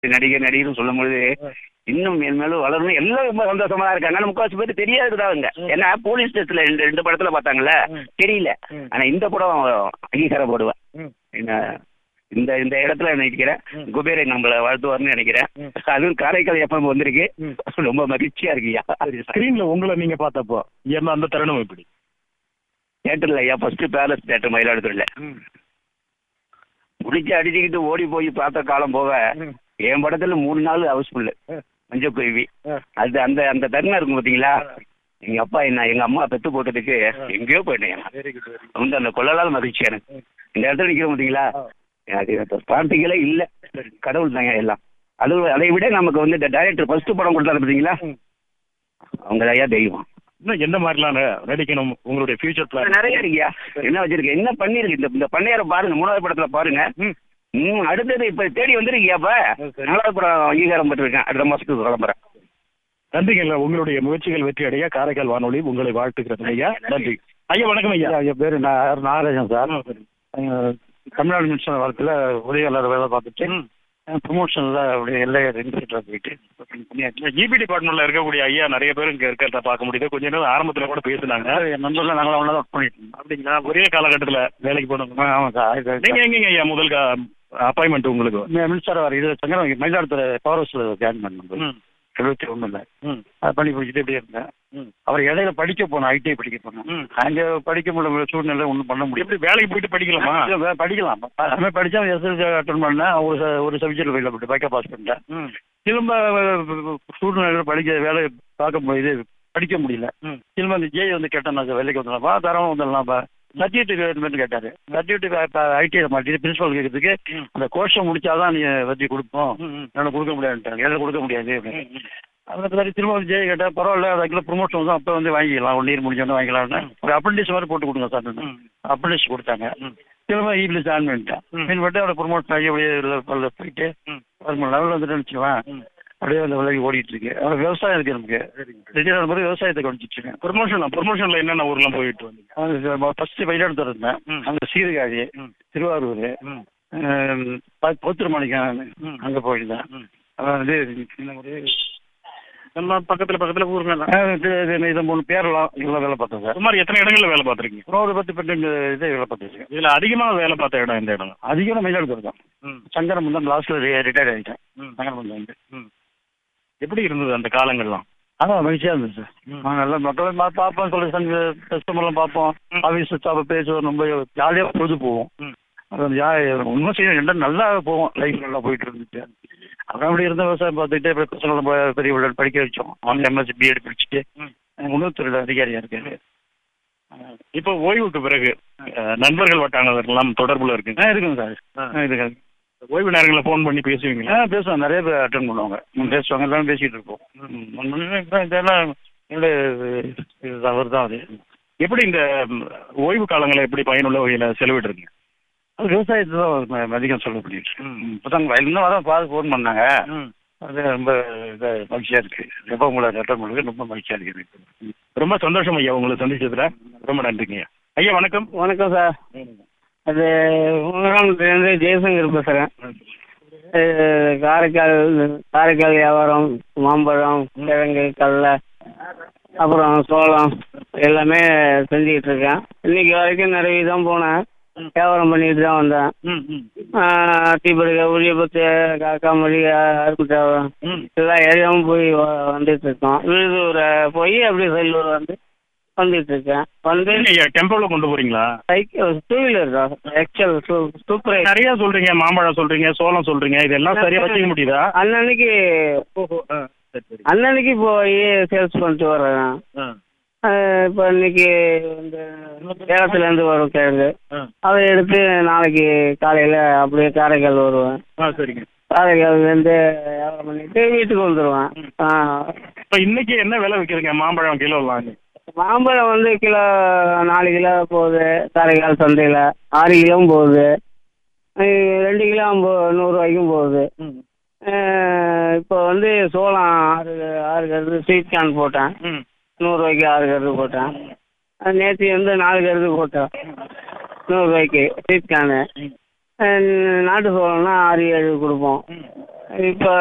நடிகர் நடிகர்னு சொல்லும்பொழுது இன்னும் மேன்மேலும் வளரணும் எல்லாம் ரொம்ப சந்தோஷமா தான் இருக்காங்க ஆனா முக்கால்வாசி பேர் தெரியாதுதான் அவங்க ஏன்னா போலீஸ் ஸ்டேஷன்ல ரெண்டு ரெண்டு படத்துல பார்த்தாங்கல்ல தெரியல ஆனா இந்த படம் அங்கீகாரம் போடுவேன் என்ன இந்த இந்த இடத்துல நினைக்கிறேன் குபேரை நம்மள வாழ்த்துவார்னு நினைக்கிறேன் அதுவும் காரைக்கால் எப்ப வந்திருக்கு ரொம்ப மகிழ்ச்சியா இருக்குயா ஸ்கிரீன்ல உங்களை நீங்க பார்த்தப்போ என்ன அந்த தருணம் எப்படி தேட்டர்ல ஐயா ஃபர்ஸ்ட் பேலஸ் தேட்டர் மயிலாடுதுறையில முடிச்சு அடிச்சுக்கிட்டு ஓடி போய் பார்த்த காலம் போக என் படத்துல மூணு நாள் ஹவுஸ்ஃபுல்லு மஞ்சள் குருவி அது அந்த அந்த தருணம் இருக்கும் பாத்தீங்களா எங்க அப்பா என்ன எங்க அம்மா பெத்து போட்டதுக்கு எங்கேயோ போயிட்டேன் நான். வந்து அந்த கொள்ளலால் மகிழ்ச்சி எனக்கு இந்த இடத்துல நிக்கிறோம் பாத்தீங்களா அது பாட்டுகளே இல்ல கடவுள் தாங்க எல்லாம் அது அதை விட நமக்கு வந்து இந்த டைரக்டர் ஃபர்ஸ்ட் படம் கொடுத்தாரு பாத்தீங்களா அவங்க ஐயா தெய்வம் இன்னும் எந்த மாதிரிலாம் ந- நடிக்கணும் உங்களுடைய ஃபியூச்சர் பிளான் நிறைய இருக்கியா என்ன வச்சிருக்க என்ன பண்ணிருக்கு இந்த இந்த பண்ணையார பாருங்க மூணாவது படத்துல பாருங்க ம் அடுத்தது இப்ப தேடி வந்திருக்கியாப்ப நாலாவது படம் அங்கீகாரம் பெற்றிருக்கேன் அடுத்த மாசத்துக்கு கிளம்புறேன் நன்றிங்க உங்களுடைய முயற்சிகள் வெற்றி அடைய காரைக்கால் வானொலி உங்களை வாழ்த்துகிறது ஐயா நன்றி ஐயா வணக்கம் ஐயா என் பேர் நாகராஜன் சார் அஹ் தமிழ்நாடு மின்சார வாரத்தில் உதவியாளர் வேலை பார்த்துட்டு ப்ரொமோஷனில் அப்படியே எல்லை இன்ஸ்பெக்டராக போயிட்டு பண்ணியாச்சு இபி டிபார்ட்மெண்ட்ல இருக்கக்கூடிய ஐயா நிறைய பேர் இங்க இருக்கிறத பார்க்க முடியுது கொஞ்ச நேரம் ஆரம்பத்துல கூட பேசுனாங்க என் நண்பர்லாம் நாங்களும் ஒன்றா தான் பண்ணிட்டு இருந்தோம் அப்படிங்களா ஒரே காலகட்டத்துல வேலைக்கு போனோம் ஆ, ஆமாம் சார் இது- நீங்க எங்கங்க ஐயா முதல் அப்பாயின்மெண்ட் உங்களுக்கு மி- மின்சார வாரம் இது சங்கரம் மயிலாடுதுறை பவர் ஹவுஸில் ஜாயின் பண்ணோம் ம். எழுபத்தி ஒன்றில் ம். அது பண்ணி பிடிச்சிட்டு இப்படியே இருந்தேன் ம். அவர் இடையில படிக்க போனோம் ஐடிஐ படிக்க போனோம் ம். அங்கே படிக்க முடியல சூழ்நிலை ஒன்றும் பண்ண முடியும் எப்படி வேலைக்கு போயிட்டு படிக்கலாமா இல்ல, படிக்கலாம் அதுமாதிரி படித்தா எஸ்எல்சி அட்டன் பண்ணேன் ஒரு ச- ஒரு சப்ஜெக்ட் வெளில போட்டு பைக்கா பாஸ் பண்ணிட்டேன் ம். திரும்ப சூழ்நிலையில் படிக்க வேலை பார்க்க முடியுது படிக்க முடியல ம். திரும்ப அந்த ஜேய் வந்து கேட்டேன் நான் வேலைக்கு வந்துடலாம்ப்பா தரவும் வந்துடலாம்ப்பா சர்டிஃபிகேட் வேணும்னு கேட்டாரு சர்டிஃபிகேட் இப்போ ஐடிஐ மாட்டி பிரின்சிபல் கேட்கறதுக்கு ம். அந்த கோர்ஸை முடிச்சாதான் நீ வட்டி கொடுப்போம் ம், ம். என்னால் கொடுக்க முடியாதுன்ட்டாங்க என்னால் கொடுக்க முடியாது அப்படின்னு ம், ம். அதுக்கு சரி திரும்ப வந்து ஜெய் கேட்டேன் பரவாயில்ல அதுக்குள்ள ப்ரொமோஷன் வந்து அப்போ வந்து வாங்கிக்கலாம் ஒன் இயர் முடிஞ்சோன்னு வாங்கிக்கலாம்னு ஒரு அப்ரண்டிஸ் மாதிரி போட்டு கொடுங்க சார் ம். அப்ரண்டிஸ் கொடுத்தாங்க ம். திரும்ப ஈபில் ஜாயின் பண்ணிட்டேன் ம். மீன் பண்ணிட்டு அவரை ப்ரொமோட் ஆகி அப்படியே level போயிட்டு ம். வருமான லெவலில் வந்துட்டு வச்சுக்குவேன் ம். அப்படியே அந்த விலைக்கு ஓடிட்டு இருக்கு அவர் விவசாயம் இருக்கு நமக்கு ரிட்டையர் ஆன பிறகு விவசாயத்தை கவனிச்சிட்டு இருக்கேன் ப்ரொமோஷன் ப்ரொமோஷன்ல என்னென்ன ஊர்லாம் போயிட்டு வந்தீங்க ஃபர்ஸ்ட் மயிலாடுதுறை இருந்தேன் ம். அங்கே சீர்காழி ம். திருவாரூர் ம். பத்திரமாணிக்கம் ம். அங்கே போயிருந்தேன் ம். அதான் வந்து என்ன ஒரு நம்ம பக்கத்துல பக்கத்துல ஊருங்க எல்லாம். ஆ, இது இது இதை மூணு பேரெல்லாம் இதெல்லாம் வேலை பார்த்தேன் சார் சுமார் எத்தனை இடங்கள்ல வேலை பார்த்துருக்கீங்க அப்புறம் ஒரு பத்து பன்னெண்டு இதே வேலை பார்த்துருக்கேன் இதுல அதிகமா வேலை பார்த்த இடம் எந்த இடம் அதிகம் மயிலாடுதுறை தான் ம். சங்கரம் தான் லாஸ்ட்டில் ரிட்டையர் ஆகிட்டேன் ம். சங்கரம் வந்து ம். எப்படி இருந்தது அந்த காலங்கள்லாம் அதான் மகிழ்ச்சியாக இருந்துச்சு சார் ம். நாங்கள் எல்லாம் மக்களை பா- பார்ப்போம் சொல்லி சங்க கஸ்டமர்லாம் பார்ப்போம் ம். ஆஃபீஸ் ஸ்டாஃபை பேசுவோம் ரொம்ப ஜாலியாக பொழுது போவோம் ம். அது வந்து யா உண்மை செய்ய ரெண்டா நல்லா போவோம் லைஃப் நல்லா போயிட்டு இருந்துச்சு அப்புறம் அப்படி இருந்த விவசாயம் பார்த்துக்கிட்டு அப்புறம் பசங்களை ப- பெரிய விளையாட்டு படிக்க வச்சோம் அவங்க எம்எஸ்சி பிஎட் படிச்சுட்டு ம். உணவுத்துறையில் அதிகாரியாக இருக்காரு இப்போ ஓய்வுக்கு பிறகு அஹ், நண்பர்கள் வட்டானதெல்லாம் தொடர்புல இருக்குங்க ஆ இருக்குங்க சார் ஆ. ஆ இருக்காங்க ஓய்வு நேரங்களில் ஃபோன் பண்ணி பேசுவீங்களா ஆ பேசுவாங்க நிறைய பேர் அட்டன் பண்ணுவாங்க ம், பேசுவாங்க எல்லாரும் பேசிகிட்டு இருப்போம் ம், ஒண்ணுமே இப்ப இதெல்லாம் என்னுடைய இது தவறு தான் அது எப்படி இந்த ம், ஓய்வு காலங்களை எப்படி பயனுள்ள வகையில செலவிடுறீங்க அது விவசாயத்தை தான் ம- அதிகம் சொல்ல முடியும் ம். இப்போ தான் வயலில் வர பார்த்து ஃபோன் பண்ணாங்க ம். அது ரொம்ப இதாக மகிழ்ச்சியாக இருக்குது எப்போ உங்களை அட்டன் பண்ணுறது ரொம்ப மகிழ்ச்சியாக இருக்குது எனக்கு. ரொம்ப சந்தோஷம் ஐயா உங்களை சந்திச்சதுல ரொம்ப நன்றிங்க ஐயா ஐயா வணக்கம் வணக்கம் சார் அது உங்களாலேருந்து ஜெயசங்கர் பேசுகிறேன் காரைக்கால் காரைக்கால் வியாபாரம் மாம்பழம் கிழங்கு கடலை அப்புறம் சோளம் எல்லாமே செஞ்சுக்கிட்டு இருக்கேன் இன்னைக்கு வரைக்கும் நிறைய தான் போனேன் வியாபாரம் பண்ணிட்டு தான் வந்தேன் ம், ம், டீபடுக்க உரியபத்து காக்காமொழி அருப்புத்தேவை ம். எல்லா ஏரியாவும் போய் வ- வந்துட்டு இருக்கோம் விழுதூரை போய் அப்படியே செல்லூர் வந்து வந்துட்டு இருக்கேன் வந்து என்ன ஐயா டெம்போல கொண்டு போறீங்களா சைக்கிள் டூ வீலர் தான் எக்ஸல் சூப்பர் நிறைய சொல்றீங்க மாம்பழம் சொல்றீங்க சோளம் சொல்றீங்க இதெல்லாம் சரியா வச்சுக்க முடியுதா அன்னன்னைக்கு அன்னன்னைக்கு போய் சேல்ஸ் பண்ணிட்டு வர்றேன் இப்போ இன்னைக்கு இந்த சேலத்துலேருந்து வரும் கிழங்கு அதை எடுத்து நாளைக்கு காலையில் அப்படியே காரைக்கால் வருவேன் ஆ சரிங்க காரைக்கால்லேருந்து வியாபாரம் பண்ணிட்டு வீட்டுக்கு வந்துடுவேன் ஆ இப்போ இன்னைக்கு என்ன விலை விற்கிறீங்க மாம்பழம் கிலோலாம் மாம்பழம் வந்து கிலோ நாலு கிலோ போகுது காரைக்கால் சந்தையில் ஆறு கிலோவும் போகுது அஹ் ரெண்டு கிலோ ஐம்பது நூறுரூவாய்க்கும் போகுது அஹ் இப்போ வந்து சோளம் ஆறு ஆறு கருது ஸ்வீட் கார்ன் போட்டேன் ம் நூறுரூவாய்க்கு ஆறு கருது போட்டேன் அஹ் நேற்று வந்து நாலு கருது போட்டேன் நூறுரூவாய்க்கு ஸ்வீட் கார்னு நாட்டு சோளம்னா ஆறு ஏழு கொடுப்போம் இப்போ